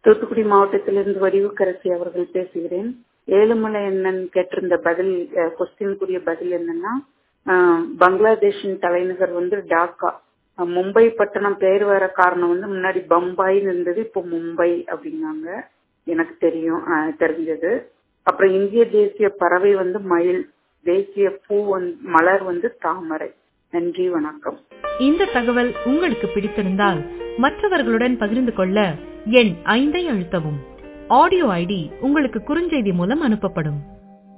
தூத்துக்குடி மாவட்டத்திலிருந்து வடிவுக்கரசி அவர்கள் பேசுகிறேன் ஏழுமலை என்னன்னு கேட்டிருந்த பதில் கொஸ்டினுக்குரிய பதில் என்னன்னா அஹ், பங்களாதேஷின் தலைநகர் வந்து டாக்கா அஹ், மும்பை பட்டணம் பேர் வர காரணம் வந்து முன்னாடி பம்பாய்னு இருந்தது இப்போ மும்பை அப்படின்னாங்க எனக்கு தெரியும் அஹ், தெரிஞ்சது அப்புறம் இந்திய தேசிய பறவை வந்து மயில் தேசிய பூ வந்து மலர் வந்து தாமரை நன்றி வணக்கம் இந்த தகவல் உங்களுக்கு பிடித்திருந்தால் மற்றவர்களுடன் பகிர்ந்து கொள்ள எண் ஐந்தை அழுத்தவும் ஆடியோ ஐடி உங்களுக்கு குறுஞ்செய்தி மூலம் அனுப்பப்படும்